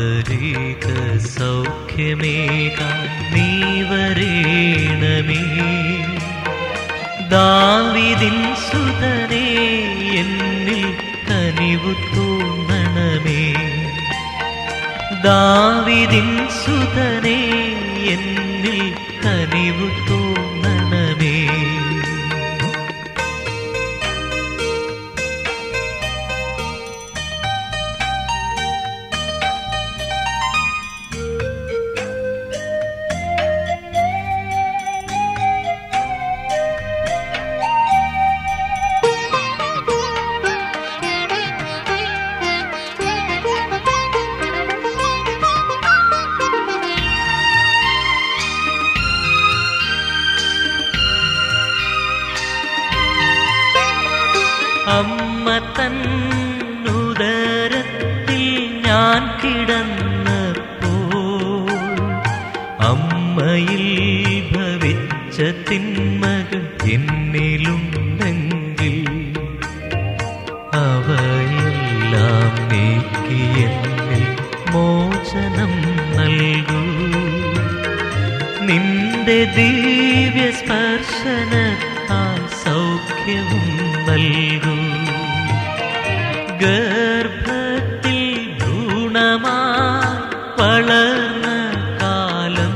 ആന്തരിക സൗഖ്യമേകാൻ നീ വരേണമേ ദാവിദിൻ സുതനേ എന്നിൽ കനിവു തോന്നണമേ ദാവിദിൻ സുതനേ എന്നിൽ കനിവു തോന്നണമേ അമ്മ തന്നുദരത്തിൽ ഞാൻ കിടന്നപ്പോ അമ്മയിൽ ഭവിച്ച തിന്മകൾ എന്നിലുണ്ടെങ്കിൽ അവയെല്ലാം നീക്കി എന്നിൽ മോചനം നൽകൂ നിന്റെ ദിവ്യ സ്പർശനത്താൽ സൗഖ്യവും നൽകൂ ഗർഭത്തിൽ ഭ്രൂണമായി വളർന്ന കാലം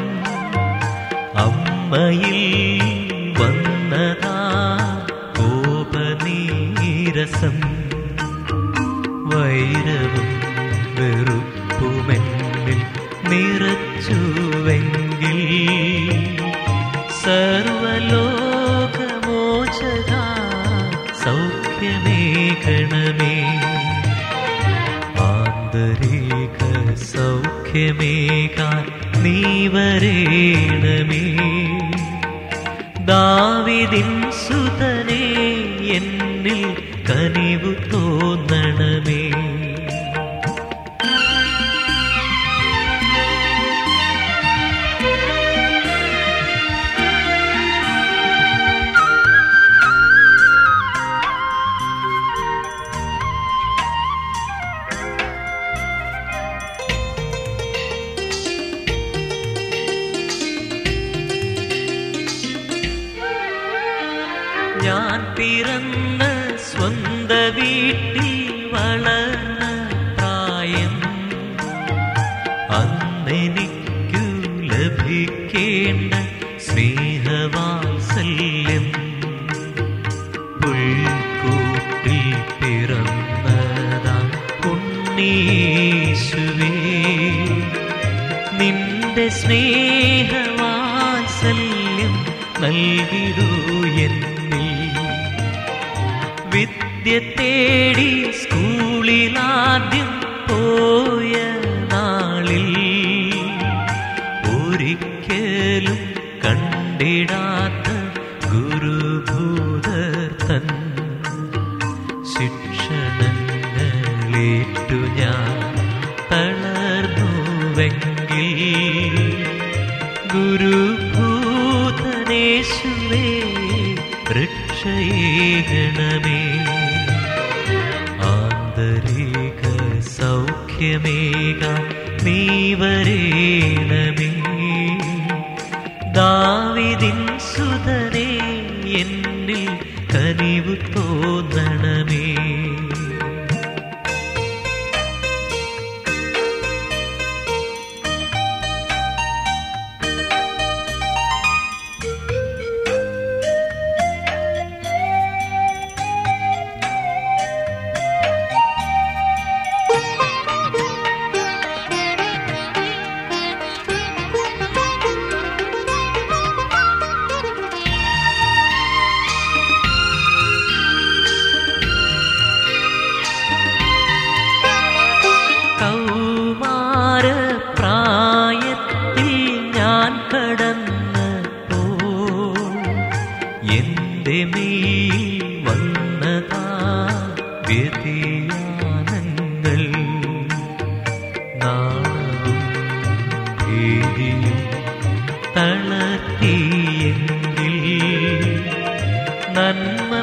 അമ്മയിൽ വന്നതാ കോപനീരസം വൈരവും വെറുപ്പുമെന്നിൽ നിറച്ചുവെങ്കിൽ സർവലോകമോചക സൗഖ്യമേകണമേ ആന്തരിക സൗഖ്യമേകാൻ നീ വരേണമേ ദാവിദിൻ സുതനേ എന്നിൽ കനിവു തോന്നണമേ ഞാൻ പിറന്ന സ്വന്ത വീട്ടിൽ വളർന്ന പ്രായം അന്നെനിക്കു ലഭിക്കേണ്ട സ്നേഹവാത്സല്യം പുൽക്കൂട്ടിൽ പിറന്നതാ ഉണ്ണീശുവേ നിന്റെ സ്നേഹവാത്സല്യം നൽകിടൂ എന്നിൽ വിദ്യ തേടി സ്കൂളിലാദ്യം പോയ നാളിൽ ഒരിക്കലും കണ്ടിടാത്ത ഗുരുഭൂതർത്തൻ ശിക്ഷണങ്ങളേറ്റു ഞാൻ തളർന്നുവെങ്കിൽ ഗുരുഭൂതനേശുവേ രക്ഷയേകണമേ ആന്തരിക സൗഖ്യമേക നീ വരേണമേ ദാവിദിൻ സുതനേ എന്നിൽ കനിവു തോന്നണമേ കൗമാര പ്രായത്തിൽ ഞാൻ കടന്നപ്പോ എന്റെ മേൽ വന്നതാ വ്യതിയാനങ്ങൾ നാണവും ഭീതിയും തളർത്തിയെങ്കിൽ നന്മ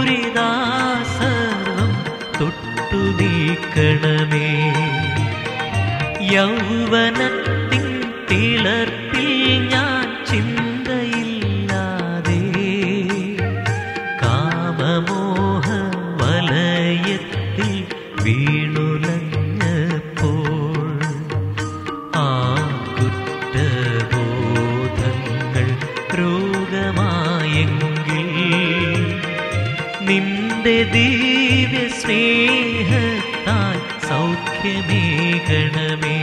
പൂരിതാ സർവം തൊട്ടു നീക്കണമേ യൗവനത്തിൻ തിളർപ്പിൽ ഞാൻ ചിന്തയില്ലാതെ കാമമോഹ വലയത്തിൽ വീണുലഞ്ഞപ്പോൾ ആ കുറ്റബോധങ്ങൾ രോഗമായെങ്കിൽ നിന്റെ ദിവ്യ സ്നേഹത്താൽ സൗഖ്യമേകണമേ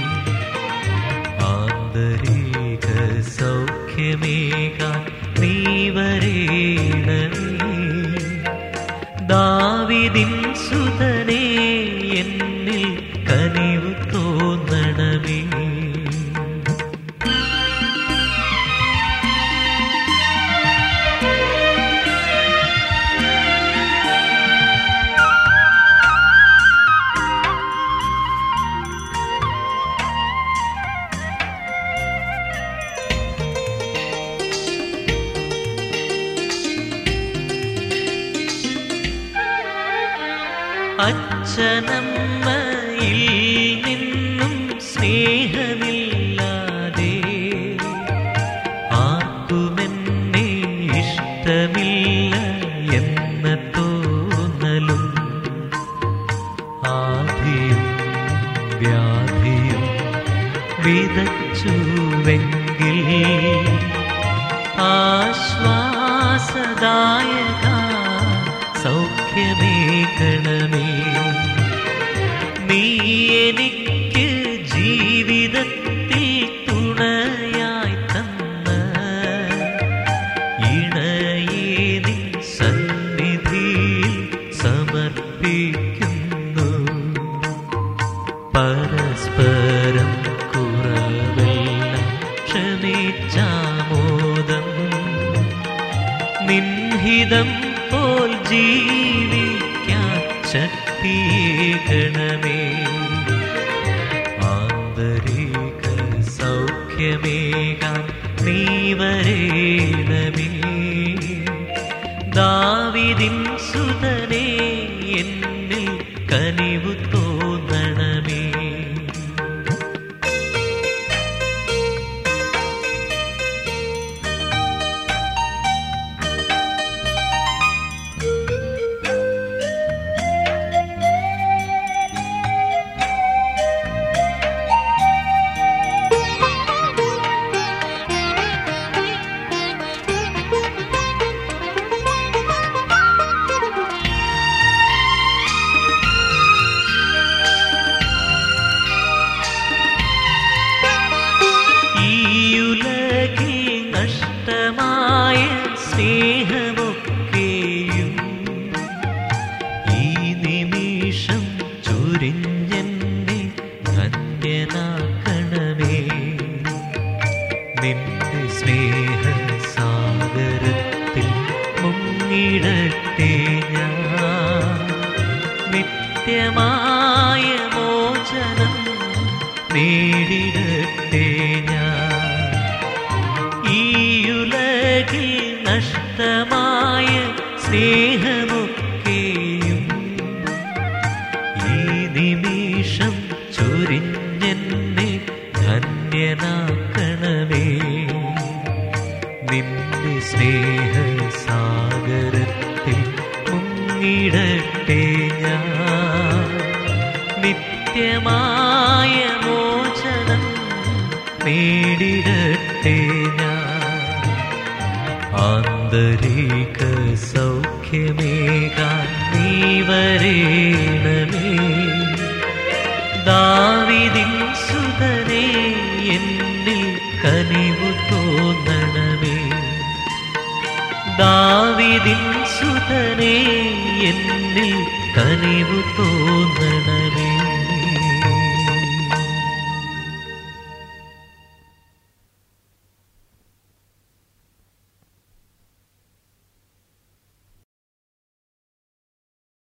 ആന്തരിക സൗഖ്യമേകാൻ നീ വരേണമേ ദാവിദിൻ സുതനേ എന്നിൽ കനിവ് തോന്നണമേ അച്ഛനമ്മയിൽ നിന്നും സ്നേഹമില്ലാതെ ആർക്കുമെന്നെ ഇഷ്ടമില്ല എന്ന തോന്നലും ആധിയും വ്യാധിയും വിതച്ചുവെങ്കിൽ ആശ്വാസദായക സൗഖ്യമേകണമേ നീ എനിക്ക് ജീവിതത്തിൽ തുണയായി തന്ന ഇണയെ നിൻ സന്നിധിയിൽ സമർപ്പിക്കുന്നു പരസ്പരം കുറവെല്ലാം ക്ഷമിച്ചാമോദം നിൻഹിതം പോൽ ജീവിക്കാൻ ശക്തിയേകണമേ ആന്തരിക സൗഖ്യമേകാൻ നീ വരേണമേ ദാവിദിൻ സുതനേ എന്നിൽ കനിവ് തോന്നണമേ ഈയുലകിൽ നഷ്ടമായ സ്നേഹമൊക്കെയും ഈ നിമിഷം ചുരിഞ്ഞെന്നെ ധന്യനാക്കണമേ നിന്റെ സ്നേഹ സാഗരത്തിൽ മുങ്ങിടട്ടെ ഞാൻ നിത്യമായ മോചനം നേടിടട്ടെ ഞാൻ ഈയുലകിൽ നഷ്ടമായ സ്നേഹമൊക്കെയും ഈ നിമിഷം ചൊരിഞ്ഞെന്നെ ധന്യനാക്കണമേ നിന്റെ സ്നേഹ സാഗരത്തിൽ മുങ്ങിടട്ടെ ഞാൻ നിത്യമായ മോചനം നേടിടട്ടെ ഞാൻ ആന്തരിക സൗഖ്യമേകാൻ നീ വരേണമേ ദാവിദിൻ സുതനേ എന്നിൽ കനിവു തോന്നണമേ ദാവിദിൻ സുതനേ എന്നിൽ കനിവു തോന്നണമേ